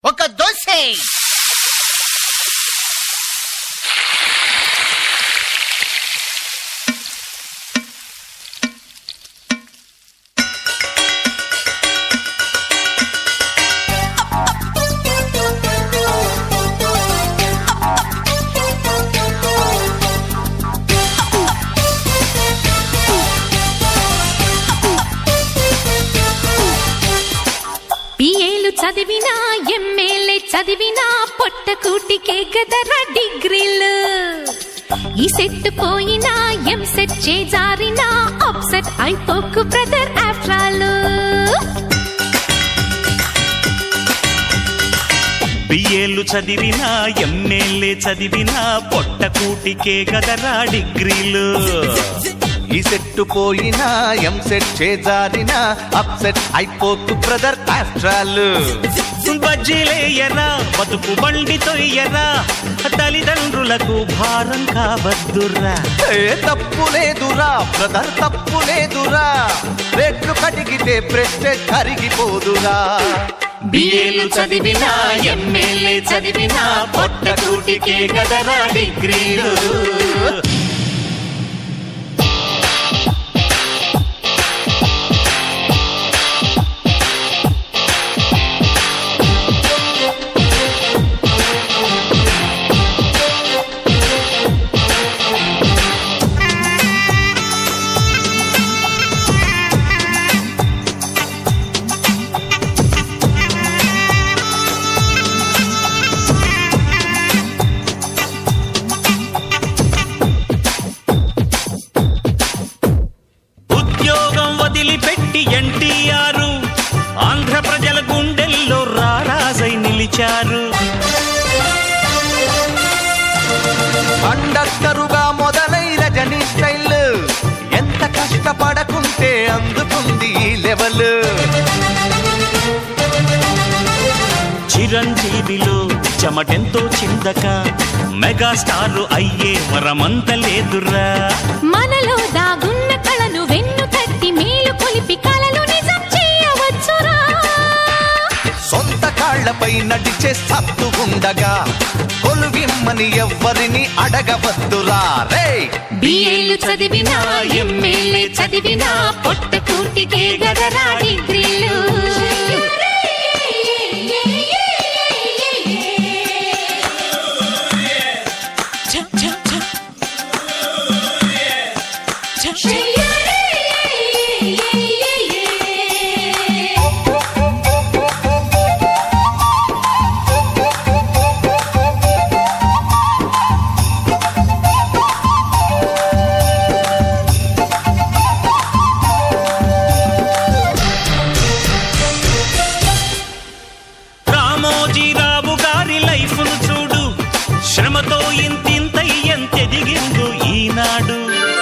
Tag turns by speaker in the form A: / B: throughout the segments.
A: ఒక దోసే
B: పిఏలు చదివినా ఎంఏలే చదివినా పొట్ట కూటికే గదరా డిగ్రీలు ఈ సెట్ పోయినా ఎం సెట్ చేజారినా అప్సెట్ అయిపోకు బ్రదర్ ఆఫ్రాలు
C: బిఏలు చదివినా ఎంఏలే చదివినా పొట్ట కూటికే గదరా డిగ్రీలు
D: ఈ సెట్ పోయినా ఎం సెట్ చేజారినా అప్సెట్ అయిపోకు బ్రదర్ ఆఫ్ట్రాల్
C: బజ్జీలేయరా బతుకు బండి తొయ్యరా తల్లిదండ్రులకు భారం కావద్దురా
D: ఏ తప్పు లేదురా బ్రదర్ తప్పు లేదురా రేట్లు కడిగితే ప్రెస్టేజ్ కరిగిపోదురా
C: బిఏలు చదివినా ఎంఏలే చదివినా పొట్ట కూటికే గదరా డిగ్రీలు ఉద్యోగం వదిలిపెట్టి ఎన్టీఆర్ ఆంధ్ర ప్రజల గుండెల్లో రారాజై నిలిచారు
D: కండక్టరుగా మొదలై రజనీ స్టైల్ ఎంత కష్టపడకుంటే అందుకుంది ఈ లెవెల్
C: చిరంజీవిలో చెమటెంతో చిందక మెగాస్టార్ అయ్యే వరమంత లేదురా
B: మనలో దాగున్న కళను వెన్ను తట్టి మేలు కొలిపి కళలు నిజం చేయవచ్చురా
D: సొంత కాళ్లపై నడిచే సత్తు ఉండగా కొలువిమ్మని ఎవ్వరిని అడగవద్దురా రే
B: బిఏలు చదివినా ఎంఏలే చదివినా పొట్ట కూటికే గదరా డిగ్రీలు
C: రామోజీరావు గారి లైఫ్ ను చూడు శ్రమతో ఇంతింతై ఎంతెదిగిందో ఈనాడు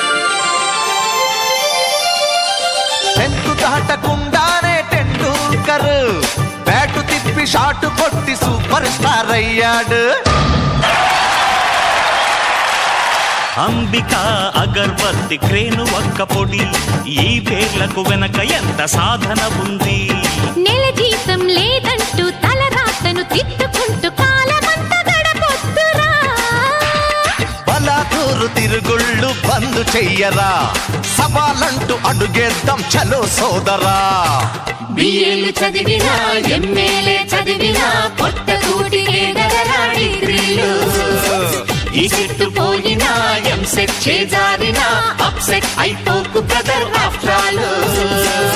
D: టెన్త్ దాటకుండానే టెండూల్కర్ బ్యాటు తిప్పి షాటు కొట్టి సూపర్ స్టార్ అయ్యాడు
C: అంబిక అగర్బత్తి క్రేను ఒక్క పొడి ఈ పేర్లకు వెనక ఎంత సాధన ఉంది
B: నెల జీతం లేదంటూ తల రాతను తిట్టుకుంటూ కాలమంతా గడపొద్దురా
D: బలాదూరు తిరుగుళ్ళు బంద్ చెయ్యరా సవాలంటూ అడుగేద్దాం చలో సోదరా
B: బిఏలు చదివినా ఎంఏలే చదివినా పొట్ట కూటికే గదరా డిగ్రీలు
C: ఈ చెట్టు పోయినా ఎంసెట్ చేజారినా అప్సెట్ అయిపోకు బ్రదర్ ఆఫ్టర్ ఆల్